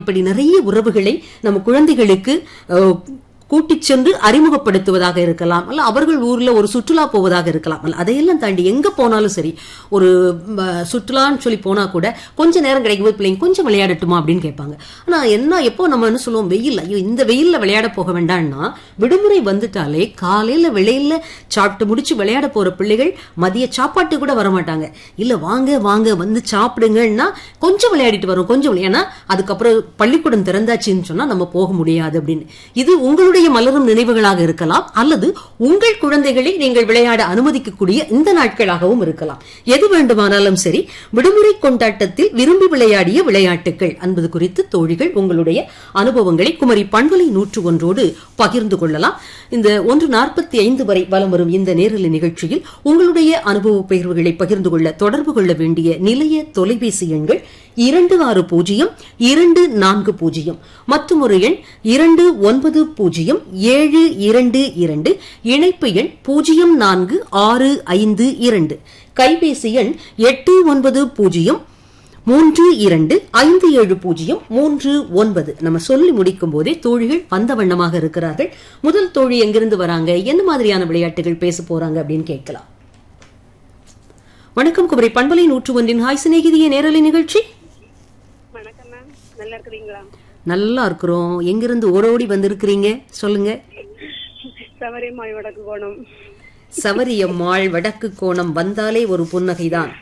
இப்படி நிறைய உறவுகளை நம்ம குழந்தைகளுக்கு அஹ், கூட்டிச் சென்று அறிமுகப்படுத்துவதாக இருக்கலாம் அல்ல அவர்கள் ஊர்ல ஒரு சுற்றுலா போவதாக இருக்கலாம் அல்ல அதையெல்லாம் தாண்டி எங்க போனாலும் சரி ஒரு ம, சுற்றுலான்னு சொல்லி போனா கூட கொஞ்ச நேரம் கிடைக்கும்போது பிள்ளைங்க கொஞ்சம் விளையாடட்டுமா அப்படின்னு கேட்பாங்க ஆனா என்ன எப்போ நம்ம என்ன சொல்லுவோம் வெயில் ஐயோ இந்த வெயில்ல விளையாட போக வேண்டாம்னா விடுமுறை வந்துட்டாலே காலையில வெளியில சாப்பிட்டு முடிச்சு விளையாட போற பிள்ளைகள் மதிய சாப்பாட்டு கூட வர மாட்டாங்க இல்ல வாங்க வாங்க வந்து சாப்பிடுங்கன்னா கொஞ்சம் விளையாடிட்டு வரும் கொஞ்சம் விளையா- ஏன்னா அதுக்கப்புறம் பள்ளிக்கூடம் திறந்தாச்சுன்னு சொன்னா நம்ம போக முடியாது அப்படின்னு இது உங்களுடைய மலரும் நினைவுகளாக இருக்கலாம் அல்லது உங்கள் குழந்தைகளை நீங்கள் விளையாட அனுமதிக்கக்கூடிய இந்த நாட்களாகவும் இருக்கலாம் எது வேண்டுமானாலும் சரி விடுமுறை கொண்டாட்டத்தில் விரும்பி விளையாடிய விளையாட்டுகள் என்பது குறித்து தோழிகள் உங்களுடைய அனுபவங்களை குமரி பண்பலை நூற்று ஒன்றோடு பகிர்ந்து கொள்ளலாம் இந்த ஒன்று நாற்பத்தி ஐந்து வரை வலம் வரும் இந்த நேரலை நிகழ்ச்சியில் உங்களுடைய அனுபவ பகிர்வுகளை பகிர்ந்து கொள்ள தொடர்பு கொள்ள வேண்டிய நிலைய தொலைபேசி எண்கள் இரண்டு ஆறு பூஜ்ஜியம் இரண்டு நான்கு பூஜ்ஜியம் மற்றும் ஒரு எண் இரண்டு ஒன்பது பூஜ்ஜியம் ஏழு இரண்டு இரண்டு இணைப்பு எண் பூஜ்ஜியம் நான்கு ஆறு ஐந்து இரண்டு கைபேசி எண் எட்டு ஒன்பது பூஜ்ஜியம் மூன்று இரண்டு ஐந்து ஏழு பூஜ்ஜியம் மூன்று ஒன்பது நம்ம சொல்லி முடிக்கும் போதே தோழிகள் வந்த வண்ணமாக இருக்கிறார்கள் முதல் தோழி எங்கிருந்து வராங்க என்ன மாதிரியான விளையாட்டுகள் பேச போறாங்க அப்படின்னு கேட்கலாம் வணக்கம் குமரி பண்பலை நூற்று ஒன்றின் ஹாய் சிநேகிதிய நேரலை நிகழ்ச்சி வணக்கம் மேம் நல்லா இருக்கிறீங்களா நல்லா இருக்கிறோம் எங்கிருந்து ஓடோடி வந்திருக்கிறீங்க சொல்லுங்க சவரிமாய் வடக்கு கோணம் சவரியம்மாள் வடக்கு கோணம் வந்தாலே ஒரு புன்னகைதான்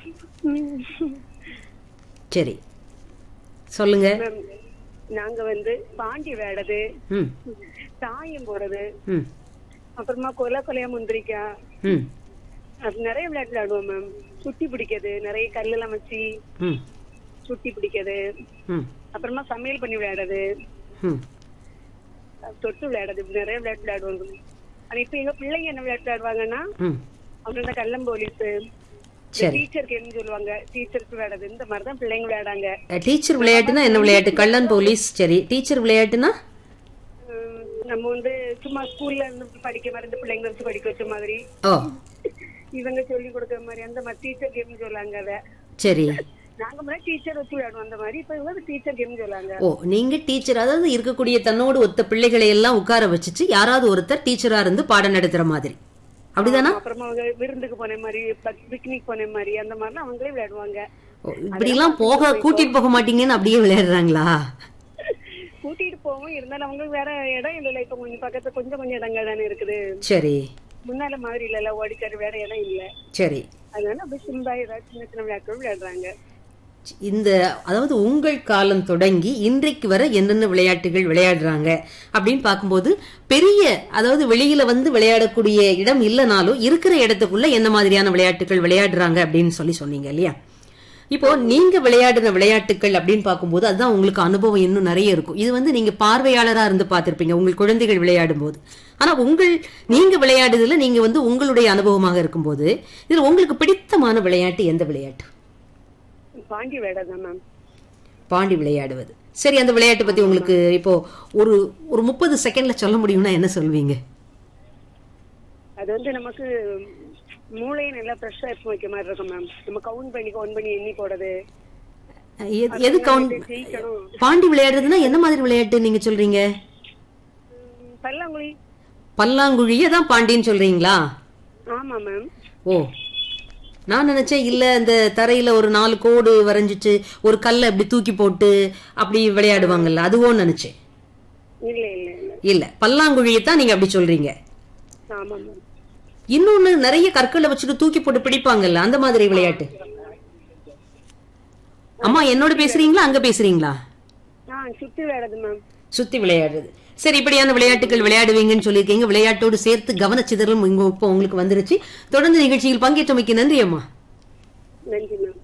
சரி சொல்லுங்க மேம் நாங்க வந்து பாண்டி வேடது ம் தாயம் போறது ம் அப்புறமா கொலை கொலையா முந்திரிக்கா ம் அது நிறைய விளையாட்டு விளையாடுவோம் மேம் சுத்தி பிடிக்கிறது நிறைய கல்லெல்லாம் வச்சு ம் சுத்தி பிடிக்கிறது ம் அப்புறமா சமையல் பண்ணி விளையாடுறது ம் தொட்டு விளையாடுறது இப்படி நிறைய விளையாட்டு விளையாடுவாங்க ஆனா இப்ப எங்க பிள்ளைங்க என்ன விளையாட்டு விளையாடுவாங்கன்னா ம் அவங்க இந்த கள்ளம் போலீஸ் சரி டீச்சருக்கு என்ன சொல்லுவாங்க டீச்சருக்கு விளையாடுறது இந்த மாதிரிதான் பிள்ளைங்க விளையாடாங்க டீச்சர் விளையாட்டுனா என்ன விளையாட்டு கள்ளன் போலீஸ் சரி டீச்சர் விளையாட்டுனா உம், நம்ம வந்து சும்மா ஸ்கூல்ல இருந்து படிக்க மாதிரி இந்த பிள்ளைங்க வச்சு படிக்க வச்ச மாதிரி ஓ இவங்க சொல்லி கொடுக்குற மாதிரி அந்த மாதிரி டீச்சர் கேம் சொல்லாங்க அத சரி நாங்க மாதிரி டீச்சர் வச்சு விளையாடுவோம் அந்த மாதிரி இப்ப இவங்க டீச்சர் கேம் சொல்லாங்க ஓ நீங்க டீச்சர் அதாவது இருக்கக்கூடிய தன்னோடு ஒத்த பிள்ளைகளை எல்லாம் உட்கார வச்சுட்டு யாராவது ஒருத்தர் டீச்சரா இருந்து பாடம் நடத்துற மாதிரி அப்படிதானா அப்புறமா அவங்க விருந்துக்கு போன மாதிரி பிக்னிக் போன மாதிரி அந்த மாதிரிலாம் அவங்களே விளையாடுவாங்க ஓ, இப்படி எல்லாம் போக கூட்டிட்டு போக மாட்டீங்கன்னு அப்படியே விளையாடுறாங்களா கூட்டிட்டு போவோம் இருந்தாலும் அவங்க வேற இடம் இல்லைல்ல இப்ப கொஞ்சம் பக்கத்துல கொஞ்சம் கொஞ்சம் இடங்கள் தானே இருக்குது சரி முன்னால மாதிரி இல்ல ஓடிக்காரு வேற இடம் இல்ல சரி அதனால அப்படி சிம்பா ஏதாவது சின்ன சின்ன விளையாட்டுகள் விளையாடுறாங்க இந்த அதாவது உங்கள் காலம் தொடங்கி இன்றைக்கு வரை என்னென்ன விளையாட்டுகள் விளையாடுறாங்க அப்படின்னு பார்க்கும்போது பெரிய அதாவது வெளியில வந்து விளையாடக்கூடிய இடம் இல்லைனாலும் இருக்கிற இடத்துக்குள்ள என்ன மாதிரியான விளையாட்டுகள் விளையாடுறாங்க அப்படின்னு சொல்லி சொன்னீங்க இல்லையா இப்போ நீங்க விளையாடின விளையாட்டுகள் அப்படின்னு பார்க்கும்போது அதுதான் உங்களுக்கு அனுபவம் இன்னும் நிறைய இருக்கும் இது வந்து நீங்க பார்வையாளரா இருந்து பார்த்திருப்பீங்க உங்கள் குழந்தைகள் விளையாடும் போது ஆனா உங்கள் நீங்க விளையாடுறதுல நீங்க வந்து உங்களுடைய அனுபவமாக இருக்கும்போது இதுல உங்களுக்கு பிடித்தமான விளையாட்டு எந்த விளையாட்டு பாண்டி விளையாடுதான் மேம் பாண்டி விளையாடுவது சரி அந்த விளையாட்டு பத்தி உங்களுக்கு இப்போ ஒரு ஒரு முப்பது செகண்ட்ல சொல்ல முடியும்னா என்ன சொல்வீங்க அது வந்து நமக்கு மூளையை நல்லா ஃப்ரெஷ்ஷா எடுத்து வைக்க மாதிரி இருக்கும் மேம் நம்ம கவுண்ட் பண்ணி கவுண்ட் பண்ணி எண்ணி போடுறது எது- எது கவுண்ட் ஜெயிக்கணும் பாண்டி விளையாடுறதுன்னா என்ன மாதிரி விளையாட்டு நீங்க சொல்றீங்க உம், பல்லாங்குழி பல்லாங்குழியே தான் பாண்டின்னு சொல்றீங்களா ஆமா மேம் ஓ நான் நினைச்சேன் இல்ல இந்த தரையில ஒரு நாலு கோடு வரைஞ்சிட்டு ஒரு கல்லை அப்படி தூக்கி போட்டு அப்படி விளையாடுவாங்கல்ல அதுவோன்னு நினைச்சேன் இல்ல இல்ல இல்ல இல்ல பல்லாங்குழியை தான் நீங்க அப்படி சொல்றீங்க ஆமா மேம் இன்னொன்னு நிறைய கற்களை வச்சுட்டு தூக்கி போட்டு பிடிப்பாங்கல்ல அந்த மாதிரி விளையாட்டு அம்மா என்னோட பேசுறீங்களா அங்க பேசுறீங்களா ஆ சுத்தி விளையாடுது மேம் சுத்தி விளையாடுறது சரி இப்படியான விளையாட்டுகள் விளையாடுவீங்கன்னு சொல்லியிருக்கீங்க விளையாட்டோடு சேர்த்து கவனச்சிதறலும் இங்க இப்போ உங்களுக்கு வந்துருச்சு தொடர்ந்து நிகழ்ச்சியில் பங்கேற்றமைக்கு நன்றி அம்மா நன்றி மேம்